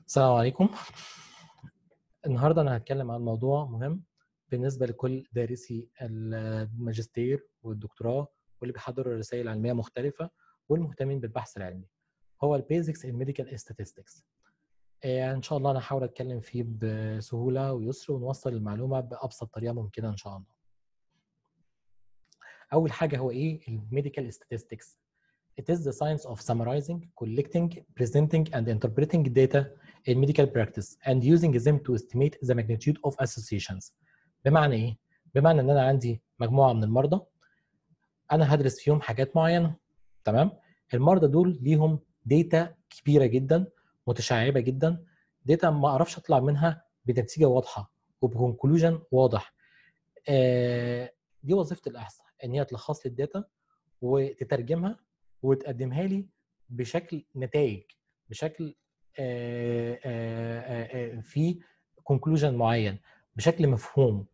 السلام عليكم النهارده انا هتكلم عن موضوع مهم بالنسبه لكل دارسي الماجستير والدكتوراه واللي بيحضروا رسائل علميه مختلفه والمهتمين بالبحث العلمي هو البيزكس ان ميديكال statistics ان شاء الله انا هحاول اتكلم فيه بسهوله ويسر ونوصل المعلومه بابسط طريقه ممكنه ان شاء الله اول حاجه هو ايه الميديكال statistics It is the science of summarizing, collecting, presenting, and interpreting data in medical practice and using them to estimate the magnitude of associations. بمعنى ايه؟ بمعنى ان انا عندي مجموعه من المرضى انا هدرس فيهم حاجات معينه تمام؟ المرضى دول ليهم داتا كبيره جدا متشعبه جدا داتا ما اعرفش اطلع منها بنتيجه واضحه وبكونكلوجن واضح. آه دي وظيفه الاحصاء ان هي تلخص لي الداتا وتترجمها وتقدمها لي بشكل نتائج بشكل آآ آآ في كونكلوجن معين بشكل مفهوم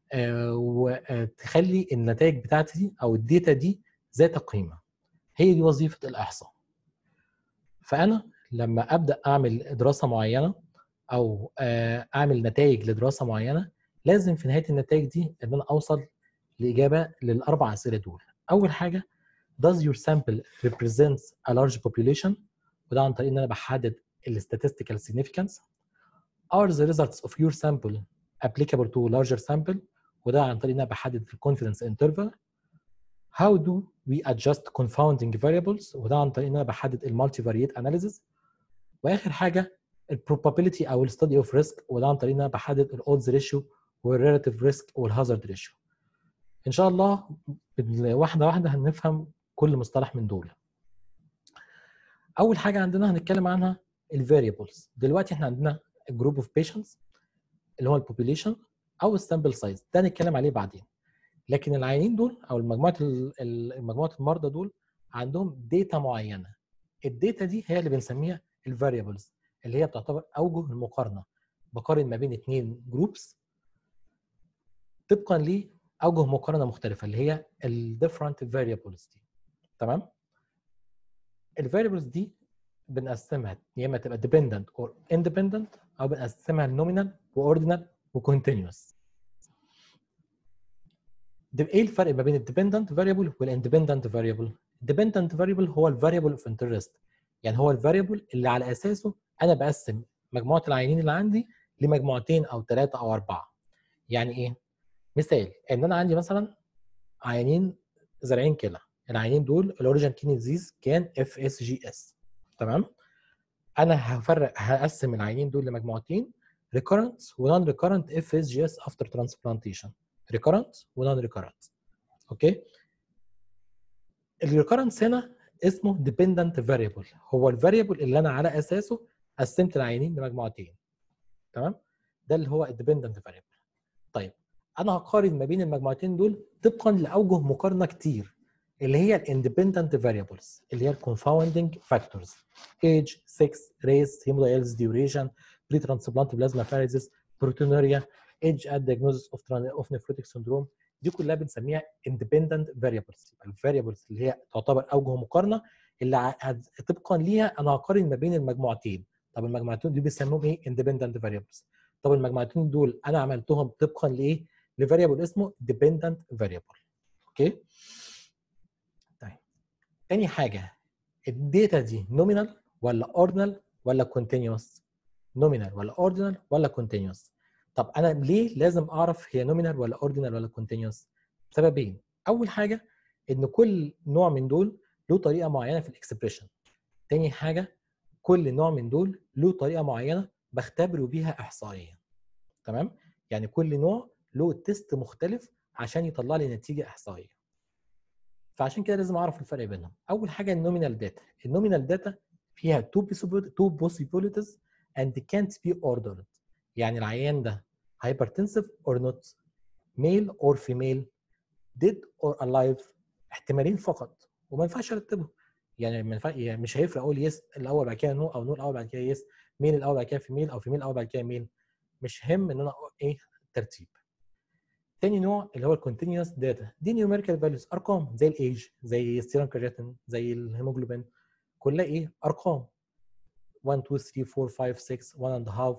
وتخلي النتائج بتاعتي دي او الداتا دي ذات قيمه هي دي وظيفه الاحصاء فانا لما ابدا اعمل دراسه معينه او اعمل نتائج لدراسه معينه لازم في نهايه النتائج دي ان انا اوصل لاجابه للاربع اسئله دول اول حاجه does your sample represents a large population وده عن طريق ان انا بحدد ال statistical significance are the results of your sample applicable to larger sample وده عن طريق ان انا بحدد ال confidence interval how do we adjust confounding variables وده عن طريق ان انا بحدد ال multivariate analysis واخر حاجه ال probability او ال study of risk وده عن طريق ان انا بحدد ال odds ratio وال relative risk وال hazard ratio ان شاء الله واحده واحده هنفهم كل مصطلح من دول اول حاجه عندنا هنتكلم عنها الفاريبلز دلوقتي احنا عندنا جروب اوف بيشنتس اللي هو البوبيليشن او السامبل سايز ده هنتكلم عليه بعدين لكن العيانين دول او المجموعه مجموعه المرضى دول عندهم داتا معينه الداتا دي هي اللي بنسميها الفاريبلز اللي هي بتعتبر اوجه المقارنه بقارن ما بين اثنين جروبس طبقا لاوجه مقارنه مختلفه اللي هي الديفرنت فاريبلز دي تمام الفاريبلز دي بنقسمها يا اما تبقى ديبندنت اور اندبندنت او بنقسمها لنومينال واوردينال وكونتينوس ايه الفرق ما بين الديبندنت فاريبل والاندبندنت فاريبل الديبندنت فاريبل هو الفاريبل اوف انترست يعني هو الفاريبل اللي على اساسه انا بقسم مجموعه العينين اللي عندي لمجموعتين او ثلاثه او اربعه يعني ايه مثال ان انا عندي مثلا عيانين زارعين كلى العينين دول الاوريجن كيني ديزيز كان اف اس جي اس تمام انا هفرق هقسم العينين دول لمجموعتين ريكورنت ونون ريكورنت اف اس جي اس افتر ترانسبلانتيشن ريكورنت ونون ريكورنت اوكي الريكورنس هنا اسمه ديبندنت فاريبل هو الفاريبل اللي انا على اساسه قسمت العينين لمجموعتين تمام ده اللي هو الديبندنت فاريبل طيب انا هقارن ما بين المجموعتين دول طبقا لاوجه مقارنه كتير اللي هي الاندبندنت فاريبلز اللي هي الكونفاوندنج فاكتورز ايج 6 ريس هيمودايلز ديوريشن بري ترانسبلانت بلازما فاريزس بروتونوريا ايج ات دايجنوزس اوف اوف نيفروتيك سندروم دي كلها بنسميها اندبندنت فاريبلز الفاريبلز اللي هي تعتبر اوجه مقارنه اللي طبقا ليها انا هقارن ما بين المجموعتين طب المجموعتين دي بيسموهم ايه اندبندنت فاريبلز طب المجموعتين دول انا عملتهم طبقا لايه لفاريبل اسمه ديبندنت فاريبل اوكي طيب تاني حاجه الداتا دي نومينال ولا اوردينال ولا كونتينوس نومينال ولا اوردينال ولا كونتينوس طب انا ليه لازم اعرف هي نومينال ولا اوردينال ولا كونتينوس سببين اول حاجه ان كل نوع من دول له طريقه معينه في الاكسبريشن تاني حاجه كل نوع من دول له طريقه معينه بختبره بيها احصائيا تمام يعني كل نوع له تيست مختلف عشان يطلع لي نتيجه احصائيه فعشان كده لازم اعرف الفرق بينهم اول حاجه النومينال داتا النومينال داتا فيها تو تو possibilities and can't be ordered يعني العيان ده hypertensive or not male or female dead or alive احتمالين فقط وما ينفعش ارتبهم يعني ما ينفع يعني مش هيفرق اقول يس الاول بعد كده نو او نو الاول بعد كده يس ميل الاول بعد كده فيميل او فيميل الاول بعد كده ميل مش هم ان انا ايه ترتيب تاني نوع اللي هو الكونتينوس داتا دي نيوميريكال فاليوز ارقام زي الايج زي السيرم كرياتين زي الهيموجلوبين كلها ايه ارقام 1 2 3 4 5 6 1 and a half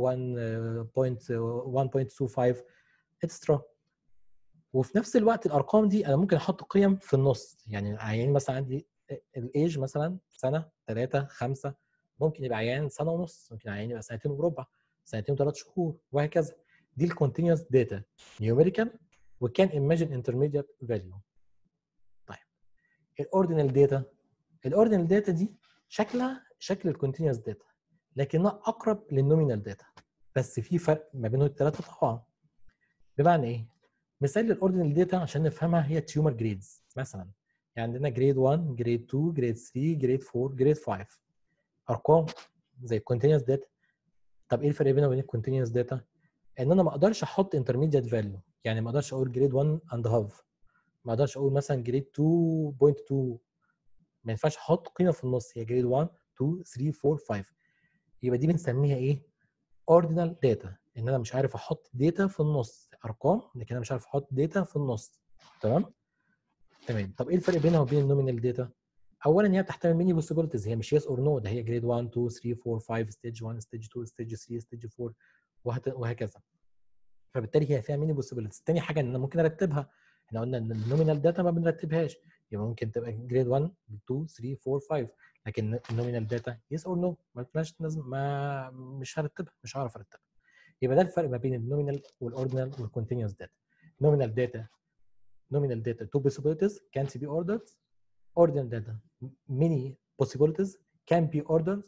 1.1.25 اتسترا وفي نفس الوقت الارقام دي انا ممكن احط قيم في النص يعني عيان مثلا عندي الايج مثلا سنه ثلاثه خمسه ممكن يبقى عيان سنه ونص ممكن عيان يبقى سنتين وربع سنتين وثلاث شهور وهكذا دي الكونتينوس داتا نيوميريكال وكان ايماجن انترميديت فاليو طيب الاوردينال داتا الاوردينال داتا دي شكلها شكل الكونتينوس داتا لكنها اقرب للنومينال داتا بس في فرق ما بين الثلاثه طبعا بمعنى ايه مثال للاوردينال داتا عشان نفهمها هي تيومر جريدز مثلا يعني عندنا جريد 1 جريد 2 جريد 3 جريد 4 جريد 5 ارقام زي الكونتينوس داتا طب ايه الفرق بينها وبين الكونتينوس داتا ان انا ما اقدرش احط انترميديت فاليو يعني ما اقدرش اقول جريد 1 اند هاف ما اقدرش اقول مثلا جريد 2.2 ما ينفعش احط قيمه في النص هي جريد 1 2 3 4 5 يبقى دي بنسميها ايه اوردينال داتا ان انا مش عارف احط داتا في النص ارقام لكن انا مش عارف احط داتا في النص تمام تمام طب ايه الفرق بينها وبين النومينال داتا اولا هي بتحتمل ميني بوسيبيليتيز هي مش يس اور نو ده هي جريد 1 2 3 4 5 ستيج 1 ستيج 2 ستيج 3 ستيج 4 وهكذا فبالتالي هي فيها ميني بوسيبيليتيز تاني حاجه ان انا ممكن ارتبها احنا قلنا ان النومينال داتا ما بنرتبهاش يبقى ممكن تبقى جريد 1 2 3 4 5 لكن النومينال داتا يس اور نو ما لازم ما مش هرتبها مش هعرف ارتبها يبقى ده الفرق ما بين النومينال والاوردينال والكونتينوس داتا nominal data nominal data two possibilities can't be ordered ordinal data many possibilities can be ordered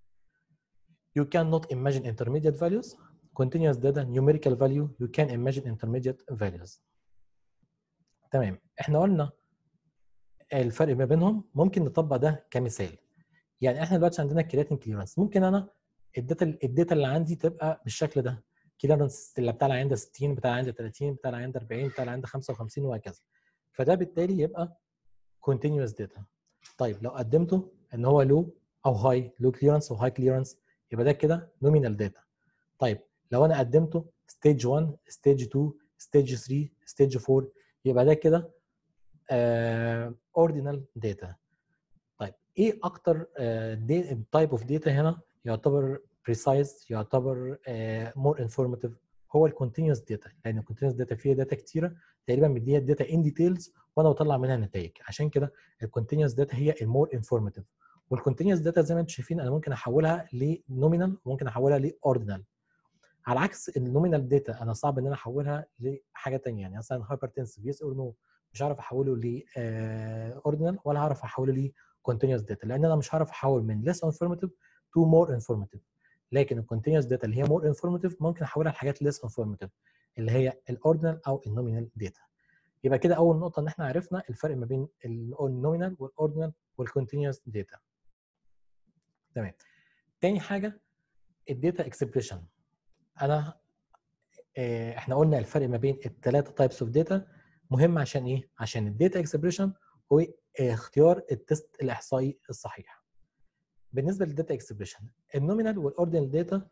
you cannot imagine intermediate values continuous data numerical value you can imagine intermediate values تمام احنا قلنا الفرق ما بينهم ممكن نطبق ده كمثال يعني احنا دلوقتي عندنا كرياتين كليرنس ممكن انا الداتا الداتا اللي عندي تبقى بالشكل ده كليرنس اللي بتاع العيان ده 60 بتاع العيان ده 30 بتاع العيان ده 40 بتاع العيان ده 55 وهكذا فده بالتالي يبقى continuous data طيب لو قدمته ان هو لو او هاي لو كليرنس او هاي كليرنس يبقى ده كده nominal data طيب لو انا قدمته stage 1 stage 2 stage 3 stage 4 يبقى ده كده uh, ordinal data طيب ايه اكتر تايب اوف داتا هنا يعتبر precise يعتبر uh, more informative هو الكونتينوس داتا لان الكونتينوس داتا فيها داتا كتيره تقريبا مديها الداتا ان ديتيلز وانا بطلع منها نتائج عشان كده الكونتينوس داتا هي المور انفورماتيف والكونتينوس داتا زي ما انتم شايفين انا ممكن احولها لنومينال وممكن احولها لاوردينال على عكس النومينال داتا انا صعب ان انا احولها لحاجه ثانيه يعني مثلا هايبرتنسيف يس اور نو مش هعرف احوله ل اوردينال ولا هعرف احوله ل كونتينوس داتا لان انا مش هعرف احول من less informative to more informative لكن الكونتينوس داتا اللي هي مور انفورماتيف ممكن احولها لحاجات ليس انفورماتيف اللي هي الاوردينال او النومينال داتا يبقى كده اول نقطه ان احنا عرفنا الفرق ما بين النومينال والاوردينال والكونتينوس داتا تمام تاني حاجه الداتا اكسبريشن انا اه احنا قلنا الفرق ما بين الثلاثه تايبس اوف داتا مهم عشان ايه عشان الداتا اكسبريشن هو اختيار التست الاحصائي الصحيح بالنسبه للداتا اكسبريشن النومينال والاوردينال داتا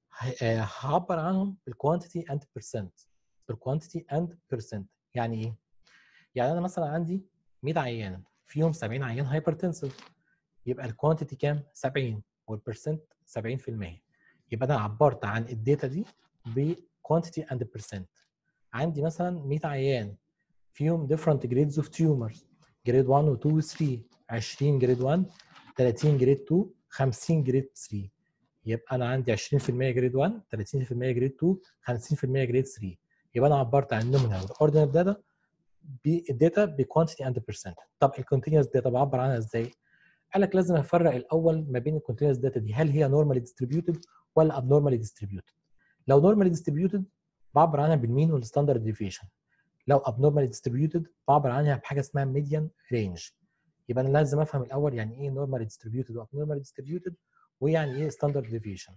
هعبر عنهم بالكوانتيتي اند بيرسنت بالكوانتيتي اند بيرسنت يعني ايه؟ يعني انا مثلا عندي 100 عيان فيهم 70 عيان هايبرتنسيف يبقى الكوانتيتي كام؟ 70 والبرسنت 70% يبقى انا عبرت عن الداتا دي بكوانتيتي اند بيرسنت عندي مثلا 100 عيان فيهم different grades of tumors جريد 1 و 2 و 3 20 جريد 1 30 جريد 2 50 جريد 3 يبقى انا عندي 20% جريد 1 30% جريد 2 50% جريد 3 يبقى انا عبرت عن النومينال والاوردينال داتا بالداتا بكوانتيتي اند بيرسنت طب الكونتينوس داتا بعبر عنها ازاي؟ قال لك لازم افرق الاول ما بين الكونتينوس داتا دي هل هي نورمالي ديستريبيوتد ولا ابنورمالي ديستريبيوتد لو نورمالي ديستريبيوتد بعبر عنها بالمين والستاندرد ديفيشن لو ابنورمالي ديستريبيوتد بعبر عنها بحاجه اسمها ميديان رينج يبقى انا لازم افهم الاول يعني ايه نورمالي ديستريبيوتد وابنورمالي ديستريبيوتد ويعني ايه ستاندرد ديفيشن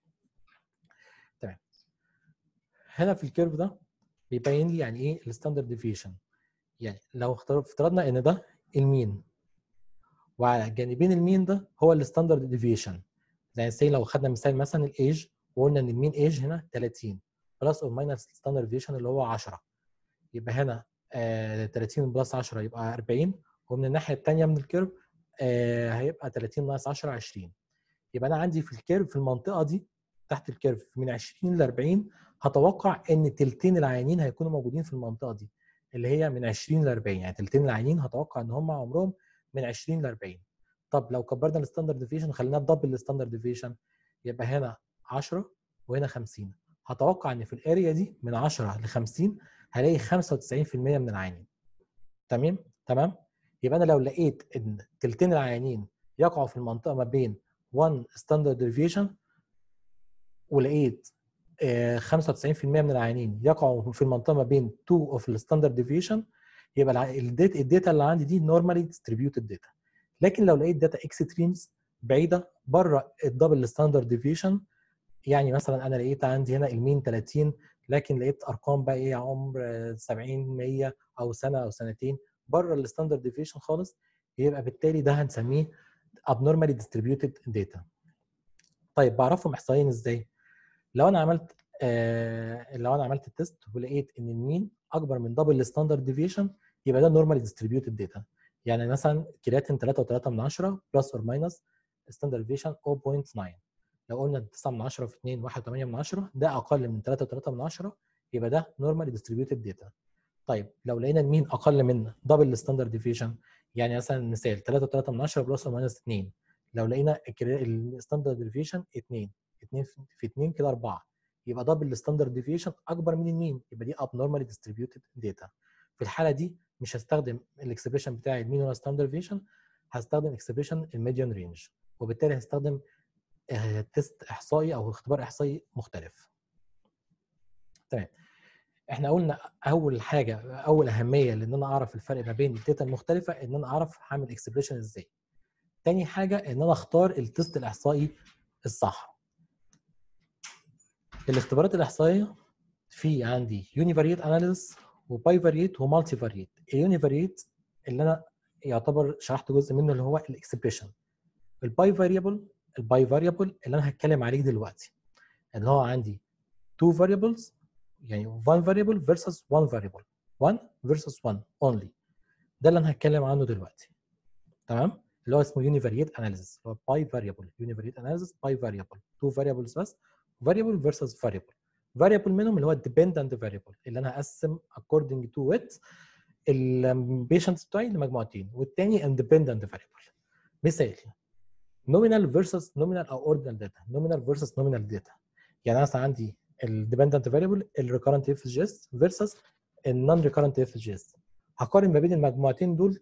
تمام هنا في الكيرف ده بيبين لي يعني ايه الستاندرد ديفيشن يعني لو افترضنا ان ده المين وعلى جانبين المين ده هو الستاندرد ديفيشن زي سي لو خدنا مثال مثلا الايج وقلنا ان المين ايج هنا 30 بلس اور ماينس ستاندرد ديفيشن اللي هو 10 يبقى هنا آه 30 بلس 10 يبقى 40 ومن الناحيه الثانيه من الكيرف آه هيبقى 30 ناقص 10 20 يبقى انا عندي في الكيرف في المنطقه دي تحت الكيرف من 20 ل 40 هتوقع ان تلتين العيانين هيكونوا موجودين في المنطقه دي اللي هي من 20 ل 40 يعني تلتين العيانين هتوقع ان هم عمرهم من 20 ل 40 طب لو كبرنا الستاندرد ديفيشن وخليناها دبل الستاندرد ديفيشن يبقى هنا 10 وهنا 50 هتوقع ان في الاريا دي من 10 ل 50 هلاقي 95% من العيانين تمام تمام يبقى انا لو لقيت ان تلتين العيانين يقعوا في المنطقه ما بين 1 ستاندرد ديفيشن ولقيت آه، 95% من العيانين يقعوا في المنطقه ما بين 2 اوف الستاندرد ديفيشن يبقى الع- الداتا الداتا اللي عندي دي نورمالي ديستريبيوتد داتا لكن لو لقيت داتا اكستريمز بعيده بره الدبل ستاندرد ديفيشن يعني مثلا انا لقيت عندي هنا المين 30 لكن لقيت ارقام بقى ايه عمر آه، 70 100 او سنه او سنتين بره الستاندرد ديفيشن خالص يبقى بالتالي ده هنسميه abnormally distributed data طيب بعرفهم احصائيا ازاي لو انا عملت آه لو انا عملت التست ولقيت ان المين اكبر من دبل الستاندرد ديفيشن يبقى ده نورمالي ديستريبيوتد داتا يعني مثلا كرياتين 3.3 من 10 بلس اور ماينس ستاندرد ديفيشن 0.9 لو قلنا 9 من 10 في 2 1.8 من 10 ده اقل من 3.3 من 10 يبقى ده نورمالي ديستريبيوتد داتا طيب لو لقينا المين اقل من دبل الستاندرد ديفيشن يعني مثلا مثال 3.3 من 10 بلس اور ماينس 2 لو لقينا الستاندرد ديفيشن 2 2 في 2 كده 4 يبقى دبل الستاندرد ديفيشن اكبر من المين يبقى دي abnormally distributed data في الحاله دي مش هستخدم الاكسبريشن بتاع المين ولا ستاندرد ديفيشن هستخدم اكسبريشن الميديان رينج وبالتالي هستخدم آه، تيست احصائي او اختبار احصائي مختلف تمام احنا قلنا اول حاجه اول اهميه لان انا اعرف الفرق ما بين الداتا المختلفه ان انا اعرف هعمل اكسبريشن ازاي تاني حاجه ان انا اختار التست الاحصائي الصح الاختبارات الاحصائيه في عندي يونيفاريت اناليسيس وباي فاريت ومالتي فاريت اليونيفاريت اللي انا يعتبر شرحت جزء منه اللي هو الاكسبريشن الباي فاريبل الباي فاريبل اللي انا هتكلم عليه دلوقتي اللي هو عندي two variables يعني one variable versus one variable one versus one only ده اللي انا هتكلم عنه دلوقتي تمام اللي هو اسمه univariate analysis اللي هو باي variable univariate analysis باي variable two variables بس variable versus variable variable منهم اللي هو dependent variable اللي انا هقسم according to it البيشنتس بتوعي لمجموعتين والتاني independent variable مثال nominal versus nominal او ordinal data nominal versus nominal data يعني انا مثلا عندي الديبندنت فاريبل الريكورنت اف جي اس فيرسس النون ريكورنت اف جي اس هقارن ما بين المجموعتين دول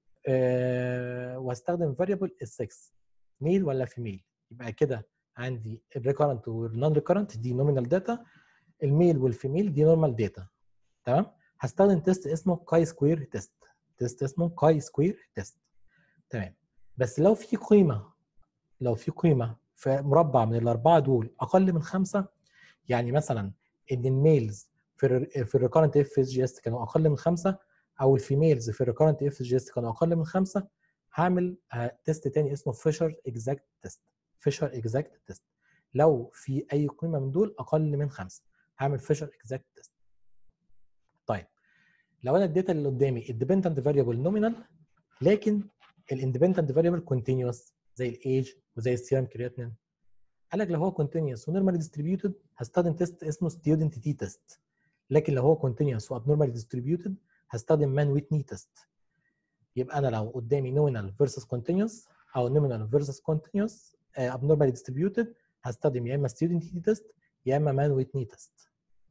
أه واستخدم فاريبل ال6 ميل ولا فيميل يبقى كده عندي الريكورنت والنون ريكورنت دي نومينال داتا الميل والفيميل دي نورمال داتا تمام هستخدم تيست اسمه كاي سكوير تيست تيست اسمه كاي سكوير تيست تمام بس لو في قيمه لو في قيمه في مربع من الاربعه دول اقل من خمسه يعني مثلا ان الميلز في ال في الريكورنت اف اس جي اس كانوا اقل من خمسه او الفيميلز في الريكورنت اف اس جي اس كانوا اقل من خمسه هعمل تيست تاني اسمه فيشر اكزاكت تيست فيشر اكزاكت تيست لو في اي قيمه من دول اقل من خمسه هعمل فيشر اكزاكت تيست طيب لو انا الداتا اللي قدامي الديبندنت فاريبل نومينال لكن الاندبندنت فاريبل كونتينوس زي الايج وزي السيرم كرياتين قال لك لو هو كونتينوس ونورمالي ديستريبيوتد هستخدم تيست اسمه ستودنت تي تيست لكن لو هو كونتينوس وابنورمالي ديستريبيوتد هستخدم مان ويتني تيست يبقى انا لو قدامي نومينال فيرسس كونتينوس او نومينال فيرسس كونتينوس ابنورمالي ديستريبيوتد هستخدم يا اما ستودنت تي تيست يا اما مان ويتني تيست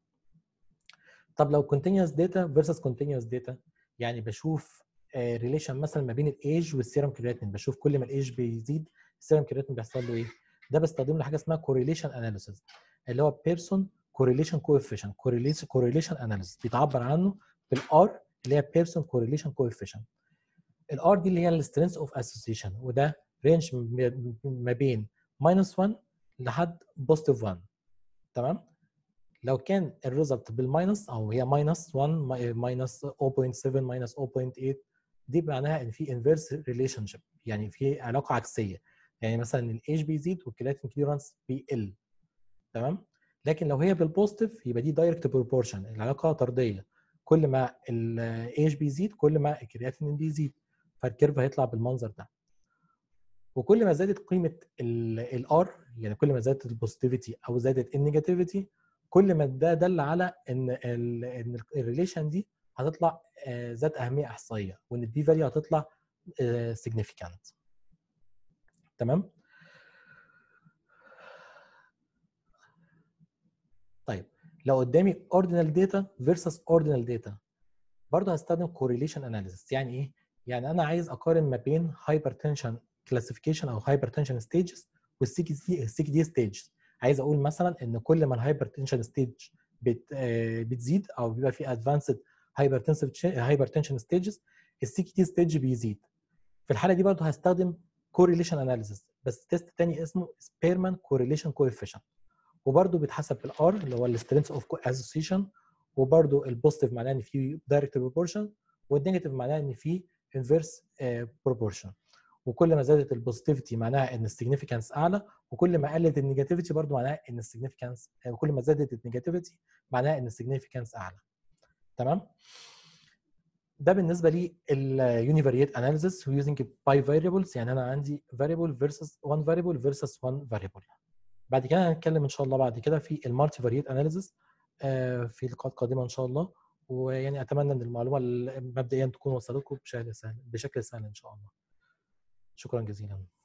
طب لو كونتينوس داتا فيرسس كونتينوس داتا يعني بشوف ريليشن مثلا ما بين الايج والسيرم كرياتين بشوف كل ما الايج بيزيد السيرم كرياتين بيحصل له ايه ده بستخدم له حاجه اسمها كوريليشن اناليسيس اللي هو بيرسون كوريليشن كوفيشن كوريليشن كوريليشن اناليسيس بيتعبر عنه بالار اللي هي بيرسون كوريليشن كوفيشن الار دي اللي هي السترينث اوف اسوسيشن وده رينج ما بين ماينس 1 لحد بوزيتيف 1 تمام لو كان الريزلت بالماينس او هي ماينس 1 ماينس 0.7 ماينس 0.8 دي معناها ان في انفيرس ريليشن شيب يعني في علاقه عكسيه يعني مثلا الايج بيزيد والكرياتين كليرنس بيقل تمام لكن لو هي بالبوزيتيف يبقى دي دايركت بروبورشن العلاقه طرديه كل ما الايج بيزيد كل ما الكرياتين بيزيد فالكيرف هيطلع بالمنظر ده وكل ما زادت قيمه الار يعني كل ما زادت البوزيتيفيتي او زادت النيجاتيفيتي كل ما ده دل على ان ال ان الريليشن دي هتطلع آه، ذات اهميه احصائيه وان البي فاليو هتطلع سيجنيفيكانت تمام طيب لو قدامي ordinal data versus ordinal data برضه هستخدم correlation analysis يعني ايه؟ يعني انا عايز اقارن ما بين hypertension classification او hypertension stages والسي دي السي دي ستيج عايز اقول مثلا ان كل ما الهايبرتنشن ستيج بت آه، بتزيد او بيبقى في ادفانسد هايبرتنسيف هايبرتنشن ستيجز السي دي ستيج بيزيد في الحاله دي برضه هستخدم correlation analysis بس تيست تاني اسمه سبيرمان correlation coefficient وبرده بيتحسب بالار اللي هو السترينث اوف اسوسيشن وبرده البوزيتيف معناه ان في دايركت بروبورشن والنيجاتيف معناه ان في انفيرس بروبورشن وكل ما زادت البوزيتيفيتي معناها ان السيجنيفيكانس اعلى وكل ما قلت النيجاتيفيتي برضه معناها ان السيجنيفيكانس وكل ما زادت النيجاتيفيتي معناها ان السيجنيفيكانس اعلى تمام ده بالنسبه لي اليونيفاريت اناليسيس يوزنج باي فاريبلز يعني انا عندي فاريبل فيرسس 1 فاريبل فيرسس 1 فاريبل بعد كده هنتكلم ان شاء الله بعد كده في المالتي فاريت اناليسيس في لقاءات قادمه ان شاء الله ويعني اتمنى ان المعلومه مبدئيا تكون وصلتكم بشكل سهل بشكل سهل ان شاء الله شكرا جزيلا